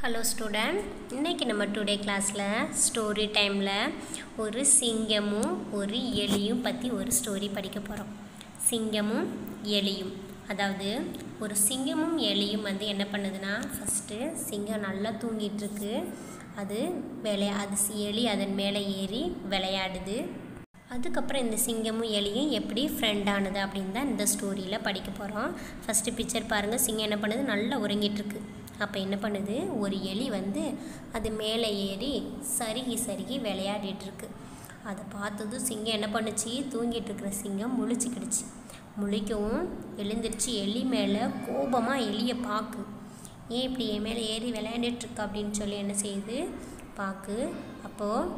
hello student இன்னைக்கு நம்ம today கிளாஸில் ஸ்டோரி டைமில் ஒரு சிங்கமும் ஒரு எலியும் பற்றி ஒரு ஸ்டோரி படிக்க போகிறோம் சிங்கமும் எலியும் அதாவது ஒரு சிங்கமும் எலியும் வந்து என்ன பண்ணுதுன்னா ஃபஸ்ட்டு சிங்கம் நல்லா தூங்கிட்டு இருக்கு அது விளையா அது சி- எலி அதன் மேலே ஏறி விளையாடுது அதுக்கப்புறம் இந்த சிங்கமும் எலியும் எப்படி ஃப்ரெண்டானது அப்படின்னு தான் இந்த ஸ்டோரியில் படிக்க போகிறோம் ஃபஸ்ட்டு பிக்சர் பாருங்கள் சிங்கம் என்ன பண்ணுது நல்லா உறங்கிட்டு இருக்கு அப்போ என்ன பண்ணுது ஒரு எலி வந்து அது மேலே ஏறி சருகி சருகி விளையாடிட்டு இருக்கு அதை பார்த்ததும் சிங்கம் என்ன பண்ணுச்சு தூங்கிட்டு இருக்கிற சிங்கம் முழிச்சுக்கிடுச்சு முழிக்கவும் எழுந்திருச்சு எலி மேலே கோபமாக எலியை பார்க்கு ஏன் இப்படி என் மேலே ஏறி விளையாண்டுட்டு இருக்க அப்படின்னு சொல்லி என்ன செய்யுது பார்க்கு அப்போது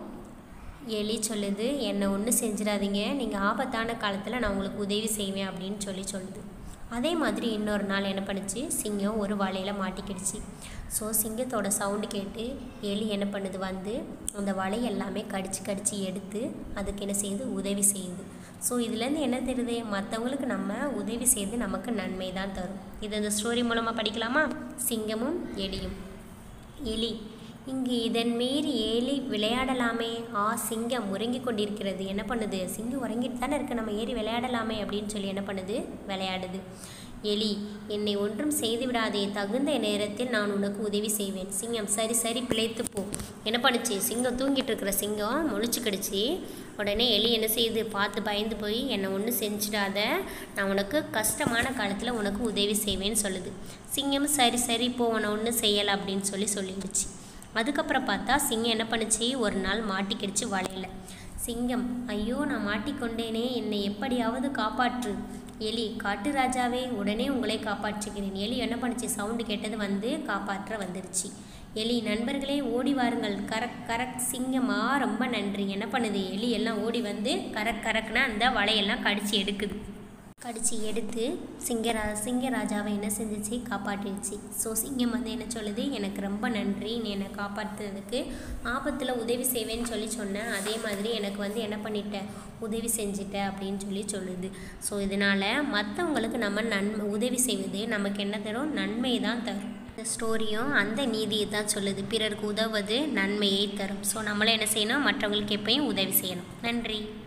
எலி சொல்லுது என்னை ஒன்றும் செஞ்சிடாதீங்க நீங்கள் ஆபத்தான காலத்தில் நான் உங்களுக்கு உதவி செய்வேன் அப்படின்னு சொல்லி சொல்லுது அதே மாதிரி இன்னொரு நாள் என்ன பண்ணுச்சு சிங்கம் ஒரு வலையில் மாட்டிக்கிடுச்சு ஸோ சிங்கத்தோட சவுண்டு கேட்டு எலி என்ன பண்ணுது வந்து அந்த வலை எல்லாமே கடிச்சு கடிச்சு எடுத்து அதுக்கு என்ன செய்யுது உதவி செய்யுது ஸோ இதுலேருந்து என்ன தெரியுது மற்றவங்களுக்கு நம்ம உதவி செய்து நமக்கு நன்மை தான் தரும் இது இந்த ஸ்டோரி மூலமாக படிக்கலாமா சிங்கமும் எலியும் எலி இங்கு இதன் மீறி ஏலி விளையாடலாமே ஆ சிங்கம் உறங்கிக் கொண்டிருக்கிறது என்ன பண்ணுது சிங்கம் உறங்கிட்டு தானே இருக்கு நம்ம ஏறி விளையாடலாமே அப்படின்னு சொல்லி என்ன பண்ணுது விளையாடுது எலி என்னை ஒன்றும் செய்து விடாதே தகுந்த நேரத்தில் நான் உனக்கு உதவி செய்வேன் சிங்கம் சரி சரி பிழைத்து போ என்ன பண்ணுச்சு சிங்கம் தூங்கிட்டு இருக்கிற சிங்கம் முழிச்சுக்கிடுச்சு உடனே எலி என்ன செய்யுது பார்த்து பயந்து போய் என்னை ஒன்றும் செஞ்சிடாத நான் உனக்கு கஷ்டமான காலத்தில் உனக்கு உதவி செய்வேன்னு சொல்லுது சிங்கம் சரி சரி போ உன்னை ஒன்றும் செய்யலை அப்படின்னு சொல்லி சொல்லிடுச்சு அதுக்கப்புறம் பார்த்தா சிங்கம் என்ன பண்ணுச்சு ஒரு நாள் மாட்டிக்கிடுச்சு வலையில் சிங்கம் ஐயோ நான் மாட்டிக்கொண்டேனே என்னை எப்படியாவது காப்பாற்று எலி காட்டு ராஜாவே உடனே உங்களை காப்பாற்றுகிறேன் எலி என்ன பண்ணுச்சு சவுண்டு கேட்டது வந்து காப்பாற்ற வந்துருச்சு எலி நண்பர்களே ஓடி வாருங்கள் கரக் கரக் சிங்கமா ரொம்ப நன்றி என்ன பண்ணுது எலி எல்லாம் ஓடி வந்து கரக் கரக்னா அந்த வலையெல்லாம் கடிச்சு எடுக்குது கடிச்சு எடுத்து சிங்கரா சிங்கராஜாவை என்ன செஞ்சுச்சு காப்பாற்றிடுச்சு ஸோ சிங்கம் வந்து என்ன சொல்லுது எனக்கு ரொம்ப நன்றி நீ என்னை காப்பாற்றுறதுக்கு ஆபத்தில் உதவி செய்வேன்னு சொல்லி சொன்னேன் அதே மாதிரி எனக்கு வந்து என்ன பண்ணிட்ட உதவி செஞ்சிட்ட அப்படின்னு சொல்லி சொல்லுது ஸோ இதனால் மற்றவங்களுக்கு நம்ம நன்மை உதவி செய்வது நமக்கு என்ன தரும் நன்மை தான் தரும் இந்த ஸ்டோரியும் அந்த நீதியை தான் சொல்லுது பிறருக்கு உதவுவது நன்மையை தரும் ஸோ நம்மளும் என்ன செய்யணும் மற்றவங்களுக்கு எப்பயும் உதவி செய்யணும் நன்றி